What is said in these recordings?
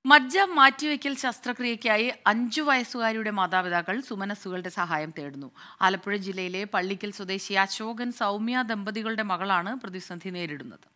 മജ്ജ മാറ്റിവെക്കൽ ശസ്ത്രക്രിയയ്ക്കായി അഞ്ചു വയസ്സുകാരിയുടെ മാതാപിതാക്കൾ സുമനസ്സുകളുടെ സഹായം തേടുന്നു ആലപ്പുഴ ജില്ലയിലെ പള്ളിക്കൽ സ്വദേശി അശോകൻ സൗമ്യ ദമ്പതികളുടെ മകളാണ് പ്രതിസന്ധി നേരിടുന്നത്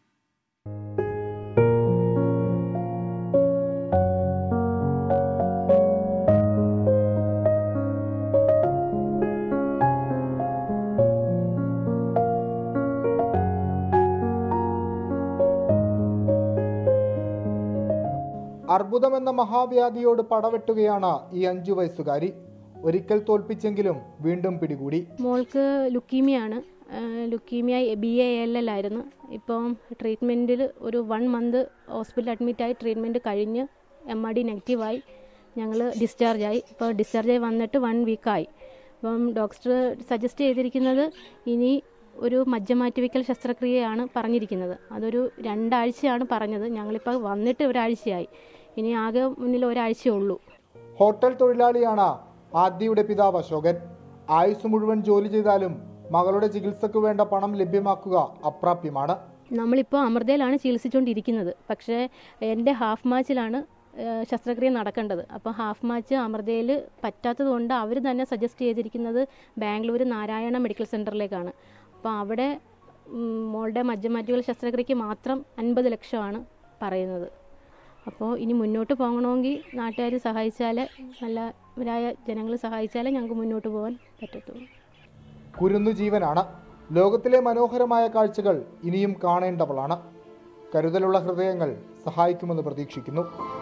അർബുദമെന്ന മഹാവ്യാധിയോട് പടവെട്ടുകയാണ് ഈ അഞ്ചു വയസ്സുകാരി ഒരിക്കൽ തോൽപ്പിച്ചെങ്കിലും വീണ്ടും പിടികൂടി മോൾക്ക് ലുക്കീമിയാണ് leukaemia B A L L ആയിരുന്നു ഇപ്പം ട്രീറ്റ്മെൻറ്റിൽ ഒരു വൺ മന്ത് ഹോസ്പിറ്റലിൽ അഡ്മിറ്റായി ട്രീറ്റ്മെൻറ്റ് കഴിഞ്ഞ് എം ആർ ഡി നെഗറ്റീവായി ഞങ്ങൾ ഡിസ്ചാർജായി ഇപ്പോൾ ഡിസ്ചാർജായി വന്നിട്ട് വൺ വീക്കായി അപ്പം ഡോക്ടർ സജസ്റ്റ് ചെയ്തിരിക്കുന്നത് ഇനി ഒരു മജ്ജ മാറ്റിവെക്കൽ ശസ്ത്രക്രിയയാണ് പറഞ്ഞിരിക്കുന്നത് അതൊരു രണ്ടാഴ്ചയാണ് പറഞ്ഞത് ഞങ്ങളിപ്പോൾ വന്നിട്ട് ഒരാഴ്ചയായി ഇനി ആകെ മുന്നിൽ ഒരാഴ്ചയേ ഉള്ളൂ ഹോട്ടൽ തൊഴിലാളിയാണ് ആദ്യയുടെ പിതാവ് അശോകൻ ആയുസ് മുഴുവൻ ജോലി ചെയ്താലും മകളുടെ ചികിത്സയ്ക്ക് വേണ്ട പണം ലഭ്യമാക്കുക അപ്രാപ്യമാണ് നമ്മളിപ്പോൾ അമൃതയിലാണ് ചികിത്സിച്ചുകൊണ്ടിരിക്കുന്നത് പക്ഷേ എൻ്റെ ഹാഫ് മാച്ചിലാണ് ഏഹ്, ശസ്ത്രക്രിയ നടക്കേണ്ടത് അപ്പോൾ ഹാഫ് മാച്ച് അമൃതയിൽ പറ്റാത്തത് കൊണ്ട് അവർ തന്നെ സജസ്റ്റ് ചെയ്തിരിക്കുന്നത് ബാംഗ്ലൂർ നാരായണ മെഡിക്കൽ സെൻറ്ററിലേക്കാണ് അപ്പോൾ അവിടെ ഉം, മോളുടെ മജ്ജമാറ്റുകൾ ശസ്ത്രക്രിയയ്ക്ക് മാത്രം അൻപത് ലക്ഷമാണ് പറയുന്നത് അപ്പോൾ ഇനി മുന്നോട്ട് പോകണമെങ്കിൽ നാട്ടുകാർ സഹായിച്ചാലേ നല്ലവരായ ജനങ്ങൾ സഹായിച്ചാലേ ഞങ്ങൾക്ക് മുന്നോട്ട് പോകാൻ പറ്റത്തുള്ളൂ കുരുന്നു ജീവനാണ് ലോകത്തിലെ മനോഹരമായ കാഴ്ചകൾ ഇനിയും കാണേണ്ടവളാണ് കരുതലുള്ള ഹൃദയങ്ങൾ സഹായിക്കുമെന്ന് പ്രതീക്ഷിക്കുന്നു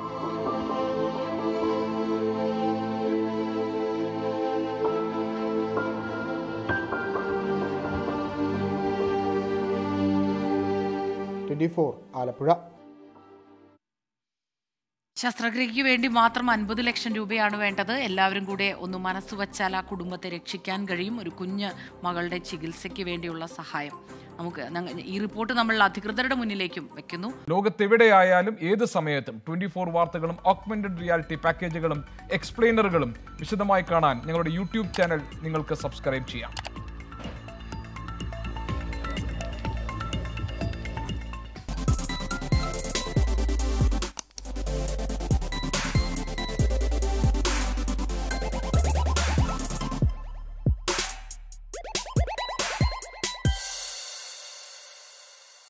ട്വന്റി ഫോർ ആലപ്പുഴ ശസ്ത്രക്രിയയ്ക്ക് വേണ്ടി മാത്രം അൻപത് ലക്ഷം രൂപയാണ് വേണ്ടത് എല്ലാവരും കൂടെ ഒന്ന് മനസ്സ് വച്ചാൽ ആ കുടുംബത്തെ രക്ഷിക്കാൻ കഴിയും ഒരു കുഞ്ഞ് മകളുടെ ചികിത്സയ്ക്ക് വേണ്ടിയുള്ള സഹായം നമുക്ക് നങ്ങ- ഈ റിപ്പോർട്ട് നമ്മൾ അധികൃതരുടെ മുന്നിലേക്കും വെക്കുന്നു ലോകത്തെവിടെയായാലും ഏത് സമയത്തും ട്വന്റി ഫോർ വാർത്തകളും ഓഗ്മെന്റഡ് റിയാലിറ്റി പാക്കേജുകളും എക്സ്പ്ലെയിനറുകളും വിശദമായി കാണാൻ ഞങ്ങളുടെ യൂട്യൂബ് ചാനൽ നിങ്ങൾക്ക് സബ്സ്ക്രൈബ് ചെയ്യാം